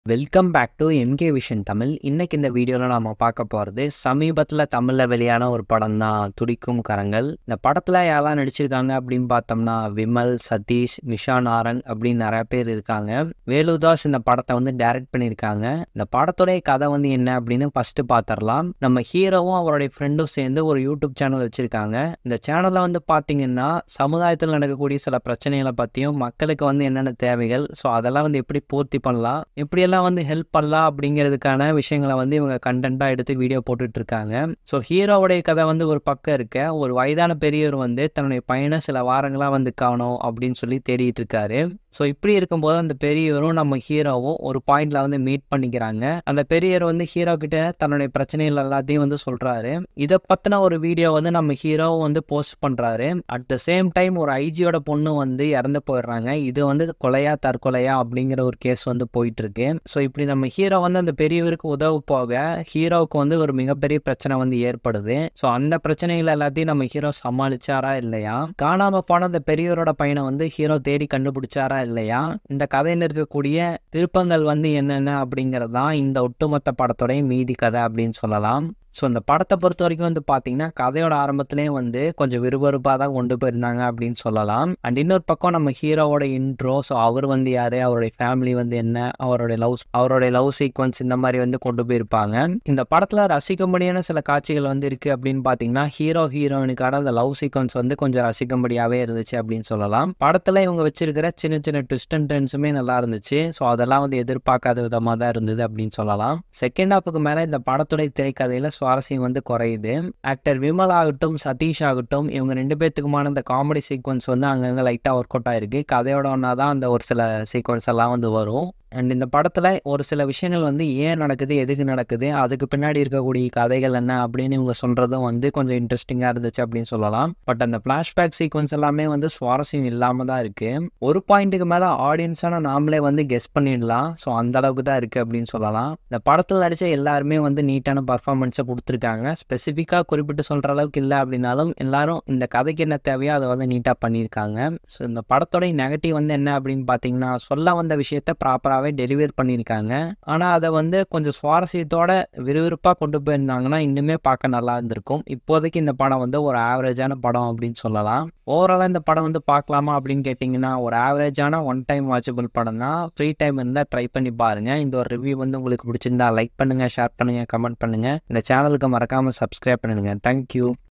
welcome back to MK vision Tamil இன்னைக்கு இந்த வீடியோவில் நாம பார்க்க போகிறது சமீபத்தில் தமிழில் வெளியான ஒரு படம் தான் துடிக்கும் கரங்கள் இந்த படத்தில் யாரெல்லாம் நடிச்சிருக்காங்க அப்படின்னு பார்த்தோம்னா விமல் சதீஷ் நிஷா நாரங் அப்படின்னு நிறைய பேர் இருக்காங்க வேலுதாஸ் இந்த படத்தை வந்து டைரக்ட் பண்ணியிருக்காங்க இந்த படத்துடைய கதை வந்து என்ன அப்படின்னு ஃபஸ்ட்டு பார்த்துடலாம் நம்ம ஹீரோவும் அவருடைய ஃப்ரெண்டும் சேர்ந்து ஒரு யூடியூப் சேனல் வச்சுருக்காங்க இந்த சேனலில் வந்து பார்த்தீங்கன்னா சமுதாயத்தில் நடக்கக்கூடிய சில பிரச்சனைகளை பற்றியும் மக்களுக்கு வந்து என்னென்ன தேவைகள் ஸோ அதெல்லாம் வந்து எப்படி பூர்த்தி பண்ணலாம் எப்படியெல்லாம் வந்து ஹெல்ப் பண்ணலாம் அப்படிங்கிறதுக்கான விஷயங்களை வந்து இவங்க கண்டென்ட்டாக எடுத்து வீடியோ போட்டுட்டு இருக்காங்க ஸோ ஹீரோவுடைய கதை வந்து ஒரு பக்கம் இருக்க ஒரு வயதான பெரியவர் வந்து தன்னுடைய பையனை சில வாரங்களாக வந்து காணும் அப்படின்னு சொல்லி தேடிட்டு இருக்காரு ஸோ இப்படி இருக்கும்போது அந்த பெரியவரும் நம்ம ஹீரோவும் ஒரு பாயிண்ட்ல வந்து மீட் பண்ணிக்கிறாங்க அந்த பெரியவர் வந்து ஹீரோ கிட்ட தன்னுடைய பிரச்சனைகள் எல்லாத்தையும் வந்து சொல்றாரு இதை பத்தின ஒரு வீடியோ வந்து நம்ம ஹீரோவும் வந்து போஸ்ட் பண்றாரு அட் த சேம் டைம் ஒரு ஐஜியோட பொண்ணு வந்து இறந்து போயிடுறாங்க இது வந்து கொலையா தற்கொலையா அப்படிங்கிற ஒரு கேஸ் வந்து போயிட்டு இருக்கு ஸோ இப்படி நம்ம ஹீரோ வந்து அந்த பெரியவருக்கு உதவ போக ஹீரோவுக்கு வந்து ஒரு மிகப்பெரிய பிரச்சனை வந்து ஏற்படுது ஸோ அந்த பிரச்சனைகள் எல்லாத்தையும் நம்ம ஹீரோ சமாளிச்சாரா இல்லையா காணாம போன அந்த பெரியவரோட பையனை வந்து ஹீரோ தேடி கண்டுபிடிச்சாரா இல்லையா இந்த கதையில் இருக்கக்கூடிய திருப்பங்கள் வந்து என்னென்ன அப்படிங்கிறது தான் இந்த ஒட்டுமொத்த படத்தோடைய மீதி கதை அப்படின்னு சொல்லலாம் ஸோ இந்த படத்தை பொறுத்த வரைக்கும் வந்து பார்த்தீங்கன்னா கதையோட ஆரம்பத்திலே வந்து கொஞ்சம் விறுவிறுப்பாக தான் கொண்டு போயிருந்தாங்க அப்படின்னு சொல்லலாம் அண்ட் இன்னொரு பக்கம் நம்ம ஹீரோவோட இன்ட்ரோ ஸோ அவர் வந்து யார் அவருடைய ஃபேமிலி வந்து என்ன அவருடைய லவ் அவருடைய லவ் சீக்வன்ஸ் இந்த மாதிரி வந்து கொண்டு போயிருப்பாங்க இந்த படத்தில் ரசிக்கும்படியான சில காட்சிகள் வந்து இருக்குது அப்படின்னு பார்த்தீங்கன்னா ஹீரோ ஹீரோயினுக்கான அந்த லவ் சீக்வன்ஸ் வந்து கொஞ்சம் ரசிக்கும்படியாகவே இருந்துச்சு அப்படின்னு சொல்லலாம் படத்தில் இவங்க வச்சிருக்கிற சின்ன சின்ன ட்விஸ்ட் அண்ட் டென்ஸுமே நல்லா இருந்துச்சு ஸோ அதெல்லாம் வந்து எதிர்பார்க்காத விதமாக தான் இருந்தது அப்படின்னு சொல்லலாம் செகண்ட் ஹாஃபுக்கு மேலே இந்த படத்துடைய திரைக்கதையில் சுவாரஸ்யம் வந்து குறையுது ஆக்டர் விமல் ஆகட்டும் சதீஷ் ஆகட்டும் இவங்க ரெண்டு பேர்த்துக்குமான இந்த காமெடி சீக்வன்ஸ் வந்து அங்கங்கே லைட்டாக ஒர்க் அவுட் ஆயிருக்கு கதையோட ஒன்றா தான் அந்த ஒரு சில சீக்வன்ஸ் எல்லாம் வந்து வரும் அண்ட் இந்த படத்தில் ஒரு சில விஷயங்கள் வந்து ஏன் நடக்குது எதுக்கு நடக்குது அதுக்கு பின்னாடி இருக்கக்கூடிய கதைகள் என்ன அப்படின்னு இவங்க சொல்கிறதும் வந்து கொஞ்சம் இன்ட்ரெஸ்டிங்காக இருந்துச்சு அப்படின்னு சொல்லலாம் பட் அந்த ஃப்ளாஷ்பேக் சீக்வன்ஸ் எல்லாமே வந்து சுவாரஸ்யம் இல்லாமல் தான் இருக்குது ஒரு பாயிண்ட்டுக்கு மேலே ஆடியன்ஸான நாமளே வந்து கெஸ் பண்ணிடலாம் ஸோ அந்த அளவுக்கு தான் இருக்குது அப்படின்னு சொல்லலாம் இந்த படத்தில் நடித்த எல்லாருமே வந்து நீட்டான பர்ஃபார்மன்ஸை கொடுத்துருக்காங்க ஸ்பெசிஃபிக்காக குறிப்பிட்டு சொல்கிற அளவுக்கு இல்லை அப்படின்னாலும் எல்லாரும் இந்த கதைக்கு என்ன தேவையோ அதை வந்து நீட்டாக பண்ணியிருக்காங்க ஸோ இந்த படத்தோடைய நெகட்டிவ் வந்து என்ன அப்படின்னு பார்த்தீங்கன்னா சொல்ல வந்த விஷயத்த ப்ராப்பராக நல்லாவே டெலிவர் பண்ணியிருக்காங்க ஆனால் அதை வந்து கொஞ்சம் சுவாரஸ்யத்தோட விறுவிறுப்பாக கொண்டு போயிருந்தாங்கன்னா இன்னுமே பார்க்க நல்லா இருந்திருக்கும் இப்போதைக்கு இந்த படம் வந்து ஒரு ஆவரேஜான படம் அப்படின்னு சொல்லலாம் ஓவராலாக இந்த படம் வந்து பார்க்கலாமா அப்படின்னு கேட்டிங்கன்னா ஒரு ஆவரேஜான ஒன் டைம் வாட்சபிள் படம் தான் ஃப்ரீ டைம் இருந்தால் ட்ரை பண்ணி பாருங்கள் இந்த ஒரு ரிவ்யூ வந்து உங்களுக்கு பிடிச்சிருந்தா லைக் பண்ணுங்கள் ஷேர் பண்ணுங்கள் கமெண்ட் பண்ணுங்கள் இந்த சேனலுக்கு மறக்காமல் சப்ஸ்கிரைப் பண்ணுங்கள் தேங்க்யூ